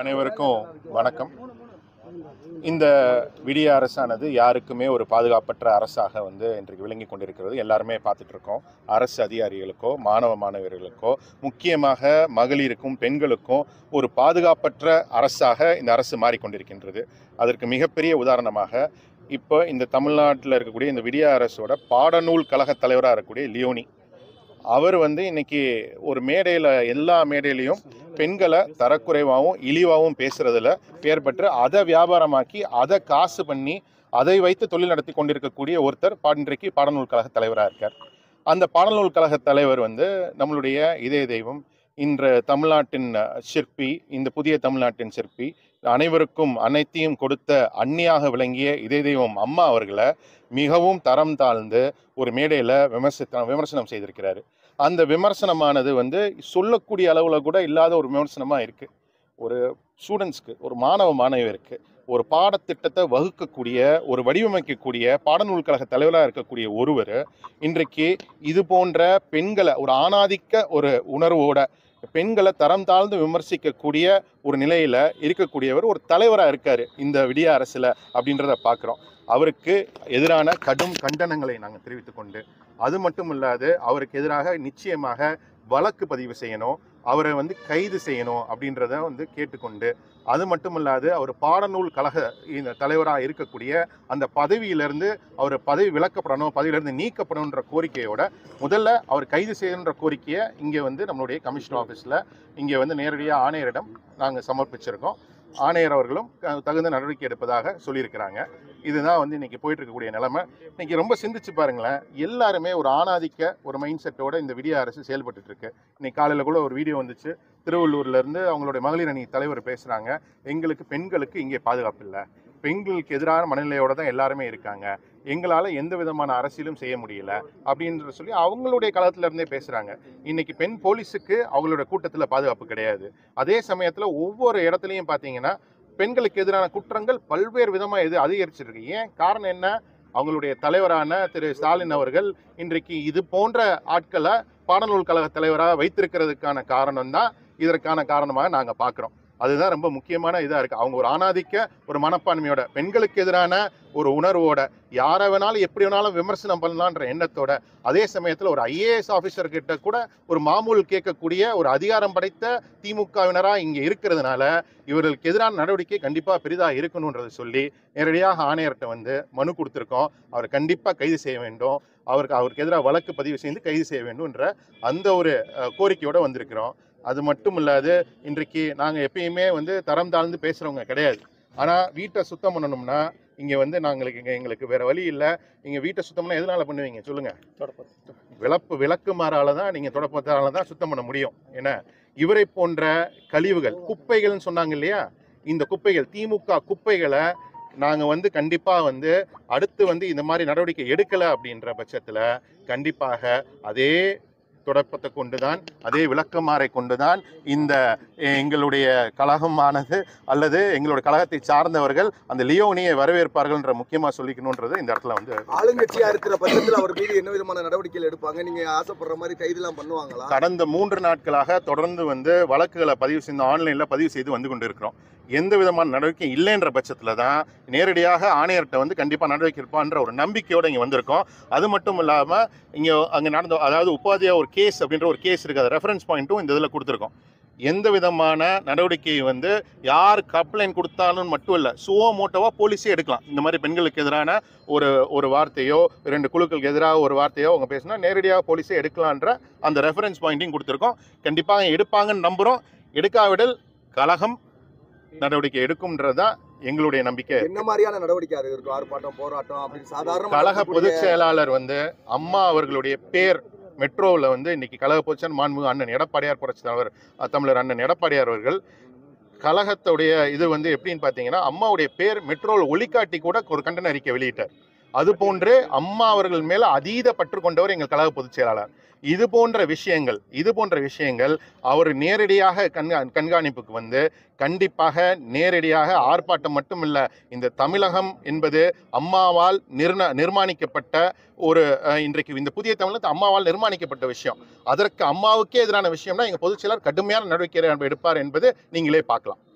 அனைவருக்கும் வணக்கம் இந்த விடிய அரசானது யாருக்குமே ஒரு பாதுகாப்பற்ற அரசாக வந்து இன்றைக்கு விளங்கி கொண்டிருக்கிறது எல்லாருமே பார்த்துட்டு இருக்கோம் அரசு அதிகாரிகளுக்கோ மாணவ மாணவியர்களுக்கோ முக்கியமாக மகளிருக்கும் பெண்களுக்கும் ஒரு பாதுகாப்பற்ற அரசாக இந்த அரசு மாறிக்கொண்டிருக்கின்றது அதற்கு மிகப்பெரிய உதாரணமாக இப்போ இந்த தமிழ்நாட்டில் இருக்கக்கூடிய இந்த விடிய அரசோட பாடநூல் கழக தலைவராக இருக்கக்கூடிய லியோனி அவர் வந்து இன்னைக்கு ஒரு மேடையில் எல்லா மேடையிலையும் பெண்களை தரக்குறைவாகவும் இழிவாகவும் பேசுறதுல பேர் பெற்று அதை வியாபாரமாக்கி அதை காசு பண்ணி அதை வைத்து தொழில் நடத்தி கொண்டிருக்கக்கூடிய ஒருத்தர் பா- இன்றைக்கு பாடநூல் கழக தலைவராக இருக்கார் அந்த பாடநூல் கழக தலைவர் வந்து நம்மளுடைய இதய தெய்வம் இன்று தமிழ்நாட்டின் அஹ், சிற்பி இந்த புதிய தமிழ்நாட்டின் சிற்பி அனைவருக்கும் அனைத்தையும் கொடுத்த அன்னியாக விளங்கிய இதய தெய்வம் அம்மா அவர்களை மிகவும் தரம் தாழ்ந்து ஒரு மேடையில் விமர்சித்த விமர்சனம் செய்திருக்கிறாரு அந்த விமர்சனமானது வந்து சொல்லக்கூடிய அளவில் கூட இல்லாத ஒரு விமர்சனமாக இருக்குது ஒரு ஸ்டூடெண்ட்ஸ்க்கு ஒரு மாணவ மாணவியருக்கு ஒரு பாடத்திட்டத்தை வகுக்கக்கூடிய ஒரு வடிவமைக்கக்கூடிய பாடநூல் கழக தலைவராக இருக்கக்கூடிய ஒருவர் இன்றைக்கு இது போன்ற பெண்களை ஒரு ஆணாதிக்க ஒரு உணர்வோட பெண்களை தரம் தாழ்ந்து விமர்சிக்கக்கூடிய ஒரு நிலையில இருக்கக்கூடியவர் ஒரு தலைவராக இருக்காரு இந்த விடிய அரசுல அப்படின்றத பார்க்குறோம் அவருக்கு எதிரான கடும் கண்டனங்களை நாங்கள் தெரிவித்துக் கொண்டு அது மட்டும் இல்லாது அவருக்கு எதிராக நிச்சயமாக வழக்கு பதிவு செய்யணும் அவரை வந்து கைது செய்யணும் அப்படின்றத வந்து கேட்டுக்கொண்டு அது மட்டும் இல்லாது அவர் பாடநூல் கழக இந்த தலைவராக இருக்கக்கூடிய அந்த பதவியிலிருந்து அவர் பதவி விலக்கப்படணும் பதவியிலிருந்து நீக்கப்படணுன்ற கோரிக்கையோட முதல்ல அவர் கைது செய்யணுன்ற கோரிக்கையை இங்கே வந்து நம்மளுடைய கமிஷனர் ஆஃபீஸில் இங்கே வந்து நேரடியாக ஆணையரிடம் நாங்கள் சமர்ப்பிச்சிருக்கோம் ஆணையர் அவர்களும் க- தகுந்த நடவடிக்கை எடுப்பதாக சொல்லியிருக்கிறாங்க இதுதான் வந்து இன்னைக்கு போயிட்டு இருக்கக்கூடிய நிலைமை இன்னைக்கு ரொம்ப சிந்திச்சு பாருங்களேன் எல்லாருமே ஒரு ஆணாதிக்க ஒரு மைண்ட் செட்டோட இந்த விடிய அரசு செயல்பட்டுட்டு இருக்கு இன்னைக்கு காலையில் கூட ஒரு வீடியோ வந்துச்சு திருவள்ளூர்ல இருந்து அவங்களுடைய மகளிர் அணி தலைவர் பேசுறாங்க எங்களுக்கு பெண்களுக்கு இங்கே பாதுகாப்பு இல்லை பெண்களுக்கு எதிரான மனநிலையோட தான் எல்லாருமே இருக்காங்க எங்களால் எந்த விதமான அரசியலும் செய்ய முடியல அப்படின்ற சொல்லி அவங்களுடைய களத்துல இருந்தே பேசுறாங்க இன்னைக்கு பெண் போலீஸுக்கு அவங்களோட கூட்டத்தில் பாதுகாப்பு கிடையாது அதே சமயத்தில் ஒவ்வொரு இடத்துலையும் பார்த்தீங்கன்னா பெண்களுக்கு எதிரான குற்றங்கள் பல்வேறு விதமாக எது அதிகரிச்சிருக்கு ஏன் காரணம் என்ன அவங்களுடைய தலைவரான திரு ஸ்டாலின் அவர்கள் இன்றைக்கு இது போன்ற ஆட்களை பாடநூல் கழக தலைவராக வைத்திருக்கிறதுக்கான காரணம் தான் இதற்கான காரணமாக நாங்கள் பார்க்குறோம் அதுதான் ரொம்ப முக்கியமான இதாக இருக்குது அவங்க ஒரு ஆணாதிக்க ஒரு மனப்பான்மையோட பெண்களுக்கு எதிரான ஒரு உணர்வோட யாரை வேணாலும் எப்படி வேணாலும் விமர்சனம் பண்ணலான்ற எண்ணத்தோட அதே சமயத்தில் ஒரு ஐஏஎஸ் ஆஃபீஸர் கிட்ட கூட ஒரு மாமூல் கேட்கக்கூடிய ஒரு அதிகாரம் படைத்த திமுகவினராக இங்கே இருக்கிறதுனால இவர்களுக்கு எதிரான நடவடிக்கை கண்டிப்பாக பெரிதாக இருக்கணுன்றதை சொல்லி நேரடியாக ஆணையர்கிட்ட வந்து மனு கொடுத்துருக்கோம் அவரை கண்டிப்பாக கைது செய்ய வேண்டும் அவருக்கு அவருக்கு எதிராக வழக்கு பதிவு செய்து கைது செய்ய வேண்டும்ன்ற அந்த ஒரு அஹ், கோரிக்கையோட வந்திருக்கிறோம் அது மட்டும் இல்லாது இன்றைக்கு நாங்கள் எப்பயுமே வந்து தரம் தாழ்ந்து பேசுகிறவங்க கிடையாது ஆனால் வீட்டை சுத்தம் பண்ணணும்னா இங்கே வந்து நாங்களுக்கு இங்கே எங்களுக்கு வேற வழி இல்லை நீங்கள் வீட்டை சுத்தம் பண்ணால் எதனால பண்ணுவீங்க சொல்லுங்கள் விளப்பு விளக்குமாறால தான் நீங்கள் தொடப்பத்தால தான் சுத்தம் பண்ண முடியும் ஏன்னா இவரை போன்ற கழிவுகள் குப்பைகள்னு சொன்னாங்க இல்லையா இந்த குப்பைகள் திமுக குப்பைகளை நாங்கள் வந்து கண்டிப்பாக வந்து அடுத்து வந்து இந்த மாதிரி நடவடிக்கை எடுக்கலை அப்படின்ற பட்சத்தில் கண்டிப்பாக அதே தொடப்பத்தை கொண்டுதான் அதே விளக்கமாறை கொண்டுதான் இந்த அஹ், எங்களுடைய கழகமானது அல்லது எங்களுடைய கழகத்தை சார்ந்தவர்கள் அந்த லியோனியை வரவேற்பார்கள்ன்ற முக்கியமாக சொல்லிக்கணுன்றது இந்த இடத்துல வந்து ஆளுங்கட்சியா இருக்கிற பட்சத்துல அவர் மீது என்ன விதமான நடவடிக்கைகள் எடுப்பாங்க நீங்க ஆசைப்படுற மாதிரி கைதுலாம் பண்ணுவாங்களா கடந்த மூன்று நாட்களாக தொடர்ந்து வந்து வழக்குகளை பதிவு செய்து ஆன்லைனில் பதிவு செய்து வந்து கொண்டு இருக்கிறோம் எந்த விதமான நடவடிக்கை இல்லைன்ற பட்சத்தில் தான் நேரடியாக ஆணையர்கிட்ட வந்து கண்டிப்பாக நடவடிக்கை இருப்பான்ற ஒரு நம்பிக்கையோடு இங்கே வந்திருக்கோம் அது மட்டும் இல்லாமல் இங்கே அங்கே நடந்த அதாவது உபாதியா ஒரு கேஸ் அப்படின்ற ஒரு கேஸ் இருக்குது அது ரெஃபரன்ஸ் பாயிண்ட்டும் இந்த இதில் கொடுத்துருக்கோம் எந்த விதமான நடவடிக்கை வந்து யார் கம்ப்ளைண்ட் கொடுத்தாலும் மட்டும் இல்லை சுவோ மோட்டோவாக போலீஸே எடுக்கலாம் இந்த மாதிரி பெண்களுக்கு எதிரான ஒரு ஒரு வார்த்தையோ ரெண்டு குழுக்களுக்கு எதிராக ஒரு வார்த்தையோ அவங்க பேசினா நேரடியாக போலீஸே எடுக்கலான்ற அந்த ரெஃபரன்ஸ் பாயிண்ட்டையும் கொடுத்துருக்கோம் கண்டிப்பாக எடுப்பாங்கன்னு நம்புகிறோம் எடுக்காவிடல் கழகம் நடவடிக்கை எடுக்கும்ன்றது தான் எங்களுடைய நம்பிக்கை என்ன மாதிரியான நடவடிக்கை அது இருக்கும் ஆர்ப்பாட்டம் போராட்டம் அப்படின்னு சாதாரண கழக பொதுச் செயலாளர் வந்து அம்மா அவர்களுடைய பேர் மெட்ரோவில் வந்து இன்னைக்கு கழக பொதுச்சன் மாண்புமிகு அண்ணன் எடப்பாடியார் புரட்சி தலைவர் அஹ், தமிழர் அண்ணன் எடப்பாடியார் அவர்கள் கழகத்துடைய இது வந்து எப்படின்னு பார்த்தீங்கன்னா அம்மாவுடைய பேர் மெட்ரோவில் ஒளிக்காட்டி கூட ஒரு கண்டன அறிக்கை வெளியிட்டார் அது போன்று அம்மா அவர்கள் மேல அதீத பற்று கொண்டவர் எங்கள் கழக பொதுச் செயலாளர் இது போன்ற விஷயங்கள் இது போன்ற விஷயங்கள் அவர் நேரடியாக கண்கா கண்காணிப்புக்கு வந்து கண்டிப்பாக நேரடியாக ஆர்ப்பாட்டம் மட்டும் இல்லை இந்த தமிழகம் என்பது அம்மாவால் நிர்ண நிர்மாணிக்கப்பட்ட ஒரு அஹ், இன்றைக்கு இந்த புதிய தமிழகத்து அம்மாவால் நிர்மாணிக்கப்பட்ட விஷயம் அதற்கு அம்மாவுக்கே எதிரான விஷயம்னா எங்கள் பொதுச் செயலர் கடுமையான நடவடிக்கை எடுப்பார் என்பது நீங்களே பார்க்கலாம்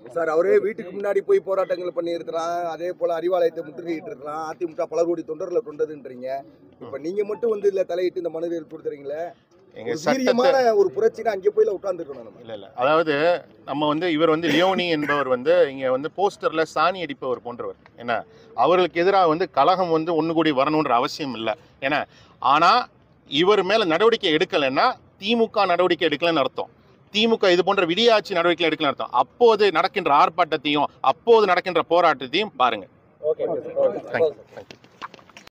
சார் அவரே வீட்டுக்கு முன்னாடி போய் போராட்டங்கள் பண்ணியிருக்கிறான் அதே போல அறிவாலயத்தை முற்றுகையிட்டு இருக்கலாம் அதிமுக பல கோடி தொண்டர்களை கொண்டதுன்றீங்க இப்ப நீங்க மட்டும் வந்து இதுல தலையிட்டு இந்த மனு கொடுத்துறீங்களே எங்க ஒரு சட்டத்தை வீரியமான ஒரு புரட்சினா அங்கே போய் உட்காந்துருக்கணும் நம்ம இல்ல இல்ல அதாவது நம்ம வந்து இவர் வந்து லியோனி என்பவர் வந்து இங்க வந்து போஸ்டர்ல சாணி அடிப்பவர் போன்றவர் என்ன அவர்களுக்கு எதிராக வந்து கழகம் வந்து ஒண்ணு கூடி வரணுன்ற அவசியம் இல்லை ஏன்னா ஆனா இவர் மேல நடவடிக்கை எடுக்கலைன்னா திமுக நடவடிக்கை எடுக்கலன்னு அர்த்தம் திமுக இது போன்ற விடியாட்சி நடவடிக்கை எடுக்கலன்னு அர்த்தம் அப்போது நடக்கின்ற ஆர்ப்பாட்டத்தையும் அப்போது நடக்கின்ற போராட்டத்தையும் பாருங்க ஓகே தேங்க்யூ தேங்க்யூ